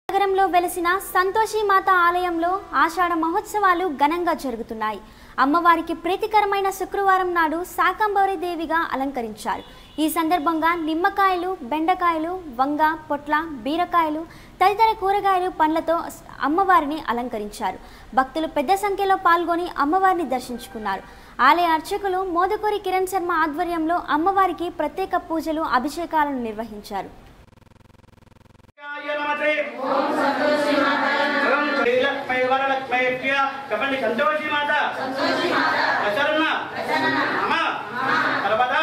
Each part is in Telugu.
నగరంలో వెలిసిన సంతోషి మాత ఆలయంలో ఆషాఢ మహోత్సవాలు ఘనంగా జరుగుతున్నాయి అమ్మవారికి ప్రీతికరమైన శుక్రవారం నాడు శాకంబరి దేవిగా అలంకరించారు ఈ సందర్భంగా నిమ్మకాయలు బెండకాయలు వంగ పొట్ల బీరకాయలు తదితర కూరగాయలు పండ్లతో అమ్మవారిని అలంకరించారు భక్తులు పెద్ద సంఖ్యలో పాల్గొని అమ్మవారిని దర్శించుకున్నారు ఆలయ అర్చకులు మోదుకూరి కిరణ్ శర్మ ఆధ్వర్యంలో అమ్మవారికి ప్రత్యేక పూజలు అభిషేకాలను నిర్వహించారు నమస్తే ఓం సంతోషి మాత ఓం శ్రీలక్ష్మీ వరలక్ష్మీభ్య చెప్పండి సంతోషి మాత సంతోషి మాత ప్రసన్న ప్రసన్న మమ సర్వదా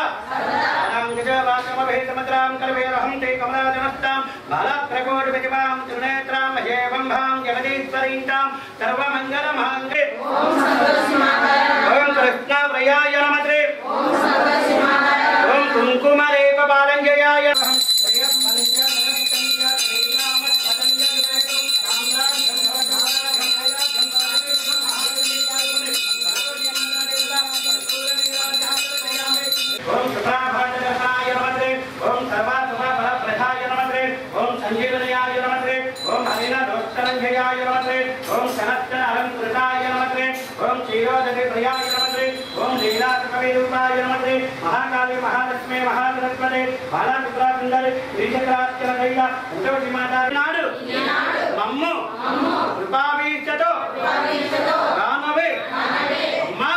సర్వదా కలవేరహం తే కమలాజనస్తాం బాలాత్రకోటి విజమాం త్రినేత్రాం మహేవంభాం జగదీశ్వరీంతాం సర్వమంగళమాంగే ఓం సంతోషి మాత ఓం కృష్ణ ప్రియాయ నమస్తే ఓం సంతోషి మాత ఓం కుంకుమరేప బాలంజయాయ నమః ఓం సుప్రాభాజనసాయ నమస్తే ఓం సర్వాసుభఫలప్రదాయ నమస్తే ఓం సంజీవనయాయ నమస్తే ఓం హరిణ దోష్టరంజయాయ నమస్తే ఓం శనశ్చన అలంకృతాయ నమస్తే ఓం క్షీరోదరి ప్రియాయ నమస్తే ఓం లీలాకవిరూపాయ నమస్తే మహాకాళి మహాలక్ష్మి మహాసరస్వతి బాలాసుప్రా సుందరి శ్రీచక్రార్చన దైవ సంతోషి మాత నాడు మమ్ము కృపావీక్షతో రామవే అమ్మా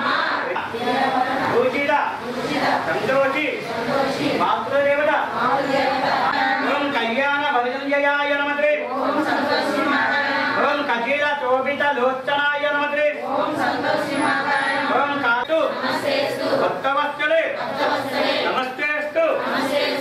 పూజిత సంతోషి మాతృదేవత ఓం కళ్యాణ భజంజయాయ నమతే ఓం కచీల శోభిత లోచనాయ నమతే ఓం కాటు భక్తవత్సలే నమస్తేస్తు